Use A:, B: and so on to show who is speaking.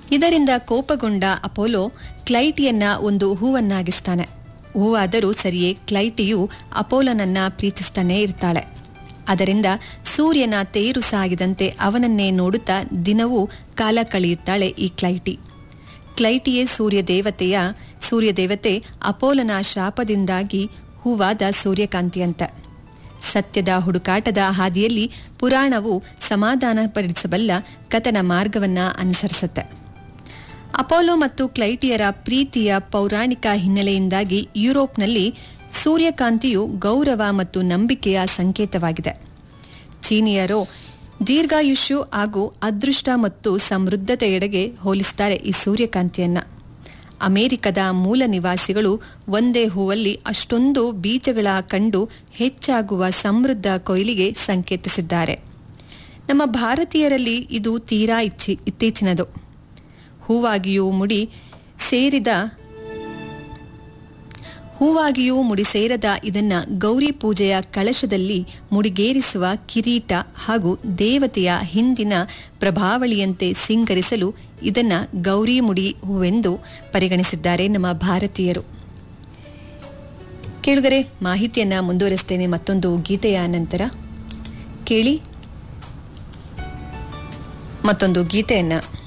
A: ಇದರಿಂದ ಕೋಪಗೊಂಡ ಅಪೋಲೋ ಕ್ಲೈಟಿಯನ್ನ ಒಂದು ಹೂವನ್ನಾಗಿಸ್ತಾನೆ ಹೂವಾದರೂ ಸರಿಯೇ ಕ್ಲೈಟಿಯು ಅಪೋಲನನ್ನ ಪ್ರೀತಿಸ್ತಾನೇ ಇರ್ತಾಳೆ ಅದರಿಂದ ಸೂರ್ಯನ ತೇರು ಸಾಗಿದಂತೆ ಅವನನ್ನೇ ನೋಡುತ್ತಾ ದಿನವೂ ಕಾಲ ಕಳೆಯುತ್ತಾಳೆ ಈ ಕ್ಲೈಟಿ ಕ್ಲೈಟಿಯೇ ಸೂರ್ಯ ದೇವತೆಯ ಸೂರ್ಯ ದೇವತೆ ಅಪೋಲನ ಶಾಪದಿಂದಾಗಿ ಹೂವಾದ ಸೂರ್ಯಕಾಂತಿಯಂತ ಸತ್ಯದ ಹುಡುಕಾಟದ ಹಾದಿಯಲ್ಲಿ ಪುರಾಣವು ಸಮಾಧಾನಪಡಿಸಬಲ್ಲ ಕಥನ ಮಾರ್ಗವನ್ನ ಅನುಸರಿಸುತ್ತೆ ಅಪೋಲೋ ಮತ್ತು ಕ್ಲೈಟಿಯರ ಪ್ರೀತಿಯ ಪೌರಾಣಿಕ ಹಿನ್ನೆಲೆಯಿಂದಾಗಿ ಯುರೋಪ್ನಲ್ಲಿ ಸೂರ್ಯಕಾಂತಿಯು ಗೌರವ ಮತ್ತು ನಂಬಿಕೆಯ ಸಂಕೇತವಾಗಿದೆ ಚೀನಿಯರು ದೀರ್ಘಾಯುಷ್ಯು ಹಾಗೂ ಅದೃಷ್ಟ ಮತ್ತು ಸಮೃದ್ಧತೆಯೆಡೆಗೆ ಹೋಲಿಸುತ್ತಾರೆ ಈ ಸೂರ್ಯಕಾಂತಿಯನ್ನ ಅಮೆರಿಕದ ಮೂಲ ನಿವಾಸಿಗಳು ಒಂದೇ ಹೂವಲ್ಲಿ ಅಷ್ಟೊಂದು ಬೀಜಗಳ ಕಂಡು ಹೆಚ್ಚಾಗುವ ಸಮೃದ್ಧ ಕೊಯ್ಲಿಗೆ ಸಂಕೇತಿಸಿದ್ದಾರೆ ನಮ್ಮ ಭಾರತೀಯರಲ್ಲಿ ಇದು ತೀರಾ ಇಚ್ಚಿ ಇತ್ತೀಚಿನದು ಹೂವಾಗಿಯೂ ಮುಡಿ ಸೇರಿದ ಹೂವಾಗಿಯೂ ಮುಡಿ ಸೇರದ ಇದನ್ನ ಗೌರಿ ಪೂಜೆಯ ಕಳಶದಲ್ಲಿ ಮುಡಿಗೇರಿಸುವ ಕಿರೀಟ ಹಾಗೂ ದೇವತೆಯ ಹಿಂದಿನ ಪ್ರಭಾವಳಿಯಂತೆ ಸಿಂಗರಿಸಲು ಇದನ್ನ ಗೌರಿ ಮುಡಿ ಹೂವೆಂದು ಪರಿಗಣಿಸಿದ್ದಾರೆ ನಮ್ಮ ಭಾರತೀಯರು ಕೇಳುಗರೆ ಮಾಹಿತಿಯನ್ನ ಮುಂದುವರಿಸ್ತೇನೆ ಮತ್ತೊಂದು ಗೀತೆಯ ನಂತರ ಕೇಳಿ ಮತ್ತೊಂದು ಗೀತೆಯನ್ನ